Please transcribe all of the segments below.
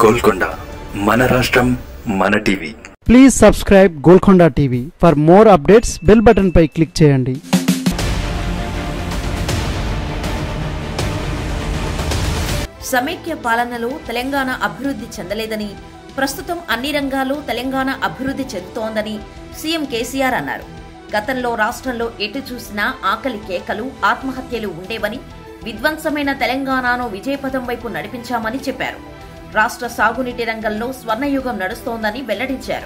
గోల్కొండ మన రాష్ట్రం మన TV please subscribe Golconda TV for more updates bell button పై క్లిక్ చేయండి సమైక్య పాలనలో తెలంగాణ అభివృద్ధి చెందలేదని ప్రస్తుతం అన్ని రంగాల్లో తెలంగాణ అభివృద్ధి చెందుతోందని సీఎం కేసీఆర్ అన్నారు గతంలో రాష్ట్రంలో ఎటు చూసినా ఆకలి కేకలు ఆత్మహత్యలు ఉండేవని విధ్వంసమైన తెలంగాణను విజయపథం వైపు నడిపించామని చెప్పారు రాష్ట్ర సాగునీటి రంగంలో స్వర్ణయుగం నడుస్తోందని వెల్లడించారు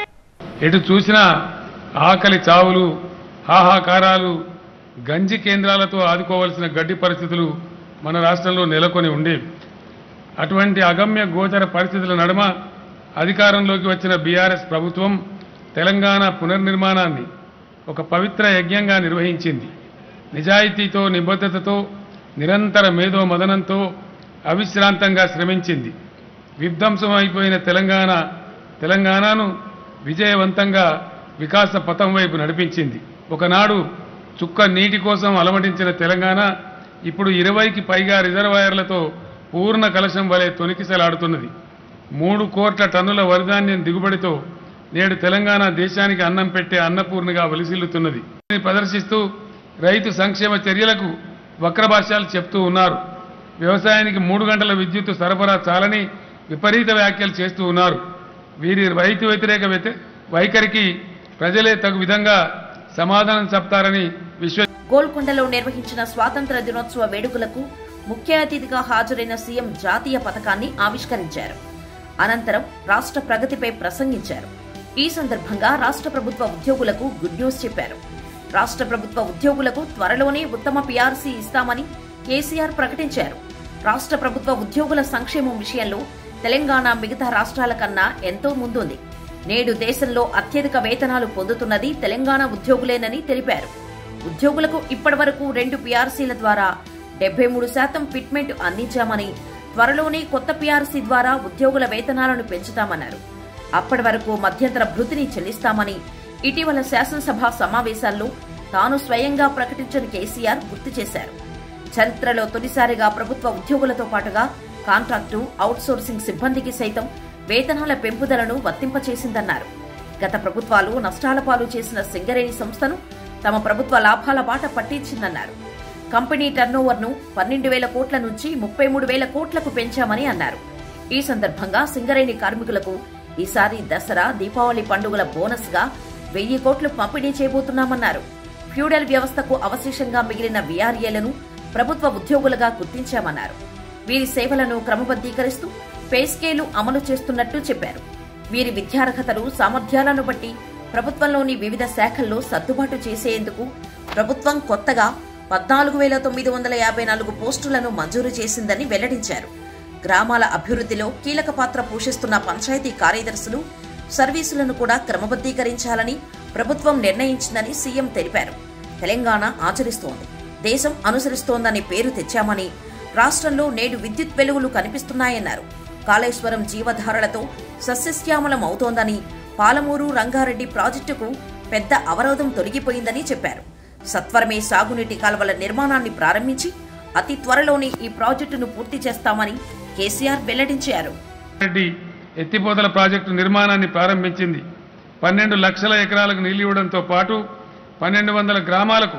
ఎటు చూసినా ఆకలి చావులు హాహాకారాలు గంజి కేంద్రాలతో ఆదుకోవలసిన గడ్డి పరిస్థితులు మన రాష్ట్రంలో నెలకొని ఉండేవి అటువంటి అగమ్య గోచర పరిస్థితుల నడుమ అధికారంలోకి వచ్చిన బీఆర్ఎస్ ప్రభుత్వం తెలంగాణ పునర్నిర్మాణాన్ని ఒక పవిత్ర యజ్ఞంగా నిర్వహించింది నిజాయితీతో నిబద్ధతతో నిరంతర మేధో మదనంతో అవిశ్రాంతంగా శ్రమించింది విధ్వంసం అయిపోయిన తెలంగాణ తెలంగాణను విజయవంతంగా వికాస పథం వైపు నడిపించింది ఒకనాడు చుక్క నీటి కోసం అలమటించిన తెలంగాణ ఇప్పుడు ఇరవైకి పైగా రిజర్వాయర్లతో పూర్ణ కలశం వలె తొనికిసలాడుతున్నది మూడు కోట్ల టన్నుల వరిధాన్యం దిగుబడితో నేడు తెలంగాణ దేశానికి అన్నం పెట్టే అన్నపూర్ణగా వెలిసిల్లుతున్నది దీన్ని ప్రదర్శిస్తూ రైతు సంక్షేమ చర్యలకు వక్రభాష్యాలు చెప్తూ ఉన్నారు వ్యవసాయానికి మూడు గంటల విద్యుత్ సరఫరా చాలని విపరీత వ్యాఖ్యలు చేస్తూ ఉన్నారు వీరి రైతు వ్యతిరేక వ్యతి- వైఖరికి ప్రజలే తగు విధంగా సమాధానం చెప్తారని విశ్వ గోల్కొండలో నిర్వహించిన స్వాతంత్ర దినోత్సవ వేడుకలకు ముఖ్య అతిథిగా హాజరైన సీఎం జాతీయ పథకాన్ని ఆవిష్కరించారు అనంతరం రాష్ట్ర ప్రగతిపై ప్రసంగించారు ఈ సందర్భంగా రాష్ట్ర ప్రభుత్వ ఉద్యోగులకు గుడ్ న్యూస్ చెప్పారు రాష్ట్ర ప్రభుత్వ ఉద్యోగులకు త్వరలోనే ఉత్తమ పీఆర్సీ ఇస్తామని కేసీఆర్ ప్రకటించారు రాష్ట్ర ప్రభుత్వ ఉద్యోగుల సంక్షేమం విషయంలో తెలంగాణ మిగతా రాష్ట్రాల కన్నా ఎంతో ముందుంది నేడు దేశంలో అత్యధిక వేతనాలు పొందుతున్నది తెలంగాణ ఉద్యోగులేనని తెలిపారు ఉద్యోగులకు ఇప్పటివరకు రెండు పీఆర్సీల ద్వారా డెబ్బై మూడు శాతం ఫిట్మెంట్ అందించామని త్వరలోనే కొత్త పీఆర్సీ ద్వారా ఉద్యోగుల వేతనాలను పెంచుతామన్నారు అప్పటి వరకు మధ్యంతర భృతిని చెల్లిస్తామని ఇటీవల శాసనసభ సమావేశాల్లో తాను స్వయంగా ప్రకటించిన కేసీఆర్ గుర్తు చేశారు చరిత్రలో తొలిసారిగా ప్రభుత్వ ఉద్యోగులతో పాటుగా కాంట్రాక్టు అవుట్సోర్సింగ్ సిబ్బందికి సైతం వేతనాల పెంపుదలను వర్తింపచేసిందన్నారు గత ప్రభుత్వాలు నష్టాల పాలు చేసిన సింగరేణి సంస్థను తమ ప్రభుత్వ లాభాల బాట పట్టించిందన్నారు కంపెనీ టర్నోవర్ను పన్నెండు వేల కోట్ల నుంచి ముప్పై మూడు వేల కోట్లకు పెంచామని అన్నారు ఈ సందర్భంగా సింగరేణి కార్మికులకు ఈసారి దసరా దీపావళి పండుగల బోనస్గా వెయ్యి కోట్లు పంపిణీ చేయబోతున్నామన్నారు ఫ్యూడల్ వ్యవస్థకు అవశేషంగా మిగిలిన వీఆర్ఏలను ప్రభుత్వ ఉద్యోగులుగా గుర్తించామన్నారు వీరి సేవలను క్రమబద్దీకరిస్తూ పే స్కేలు అమలు చేస్తున్నట్టు చెప్పారు వీరి విద్యార్హతలు సామర్థ్యాలను బట్టి ప్రభుత్వంలోని వివిధ శాఖల్లో సర్దుబాటు చేసేందుకు ప్రభుత్వం కొత్తగా పద్నాలుగు వేల తొమ్మిది వందల యాభై నాలుగు పోస్టులను మంజూరు చేసిందని వెల్లడించారు గ్రామాల అభివృద్ధిలో కీలక పాత్ర పోషిస్తున్న పంచాయతీ కార్యదర్శులు సర్వీసులను కూడా క్రమబద్దీకరించాలని ప్రభుత్వం నిర్ణయించిందని సీఎం తెలిపారు తెలంగాణ ఆచరిస్తోంది దేశం అనుసరిస్తోందని పేరు తెచ్చామని రాష్ట్రంలో నేడు విద్యుత్ వెలుగులు కనిపిస్తున్నాయన్నారు కాళేశ్వరం జీవధారలతో సస్యశ్యామలం అవుతోందని పాలమూరు రంగారెడ్డి ప్రాజెక్టుకు పెద్ద అవరోధం తొలగిపోయిందని చెప్పారు సత్వరమే సాగునీటి కాల్వల నిర్మాణాన్ని ప్రారంభించి అతి త్వరలోనే ఈ ప్రాజెక్టును పూర్తి చేస్తామని కేసీఆర్ వెల్లడించారు రెడ్డి ఎత్తిపోతల ప్రాజెక్టు నిర్మాణాన్ని ప్రారంభించింది పన్నెండు లక్షల ఎకరాలకు నీళ్లు ఇవ్వడంతో పాటు పన్నెండు వందల గ్రామాలకు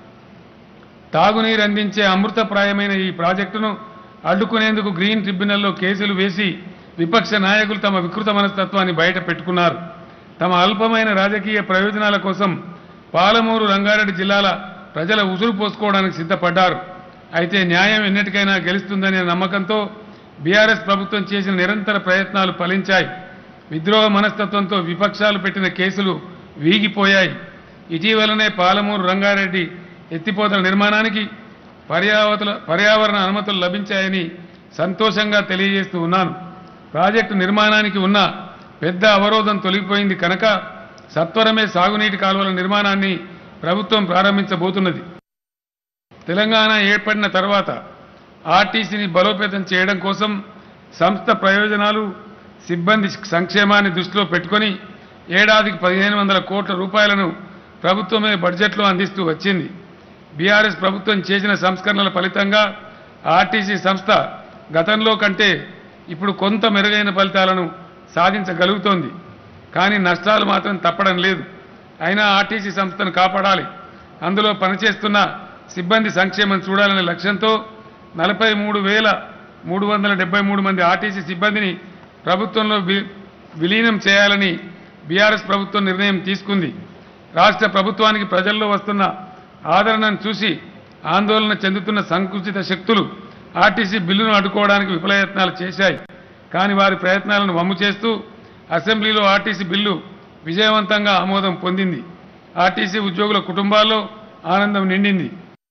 తాగునీరు అందించే అమృతప్రాయమైన ఈ ప్రాజెక్టును అడ్డుకునేందుకు గ్రీన్ ట్రిబ్యునల్లో కేసులు వేసి విపక్ష నాయకులు తమ వికృత మనస్తత్వాన్ని బయట పెట్టుకున్నారు తమ అల్పమైన రాజకీయ ప్రయోజనాల కోసం పాలమూరు రంగారెడ్డి జిల్లాల ప్రజల ఉసురు పోసుకోవడానికి సిద్ధపడ్డారు అయితే న్యాయం ఎన్నిటికైనా గెలుస్తుందనే నమ్మకంతో బీఆర్ఎస్ ప్రభుత్వం చేసిన నిరంతర ప్రయత్నాలు ఫలించాయి విద్రోహ మనస్తత్వంతో విపక్షాలు పెట్టిన కేసులు వీగిపోయాయి ఇటీవలనే పాలమూరు రంగారెడ్డి ఎత్తిపోతల నిర్మాణానికి పర్యావతల పర్యావరణ అనుమతులు లభించాయని సంతోషంగా తెలియజేస్తూ ఉన్నాను ప్రాజెక్టు నిర్మాణానికి ఉన్న పెద్ద అవరోధం తొలగిపోయింది కనుక సత్వరమే సాగునీటి కాలువల నిర్మాణాన్ని ప్రభుత్వం ప్రారంభించబోతున్నది తెలంగాణ ఏర్పడిన తర్వాత ఆర్టీసీని బలోపేతం చేయడం కోసం సంస్థ ప్రయోజనాలు సిబ్బంది సంక్షేమాన్ని దృష్టిలో పెట్టుకొని ఏడాదికి పదిహేను వందల కోట్ల రూపాయలను ప్రభుత్వమే బడ్జెట్లో అందిస్తూ వచ్చింది బీఆర్ఎస్ ప్రభుత్వం చేసిన సంస్కరణల ఫలితంగా ఆర్టీసీ సంస్థ గతంలో కంటే ఇప్పుడు కొంత మెరుగైన ఫలితాలను సాధించగలుగుతోంది కానీ నష్టాలు మాత్రం తప్పడం లేదు అయినా ఆర్టీసీ సంస్థను కాపాడాలి అందులో పనిచేస్తున్న సిబ్బంది సంక్షేమం చూడాలనే లక్ష్యంతో నలభై మూడు వేల మూడు వందల డెబ్బై మూడు మంది ఆర్టీసీ సిబ్బందిని ప్రభుత్వంలో వి- విలీనం చేయాలని బీఆర్ఎస్ ప్రభుత్వం నిర్ణయం తీసుకుంది రాష్ట్ర ప్రభుత్వానికి ప్రజల్లో వస్తున్న ఆదరణను చూసి ఆందోళన చెందుతున్న సంకుచిత శక్తులు ఆర్టీసీ బిల్లును అడ్డుకోవడానికి విఫలయత్నాలు చేశాయి కానీ వారి ప్రయత్నాలను వమ్ము చేస్తూ అసెంబ్లీలో ఆర్టీసీ బిల్లు విజయవంతంగా ఆమోదం పొందింది ఆర్టీసీ ఉద్యోగుల కుటుంబాల్లో ఆనందం నిండింది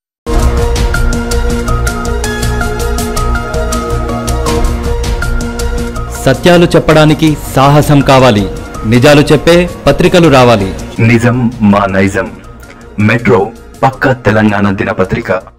సత్యాలు చెప్పడానికి సాహసం కావాలి నిజాలు చెప్పే పత్రికలు రావాలి నిజం మా నైజం మెట్రో పక్క తెలంగాణ దినపత్రిక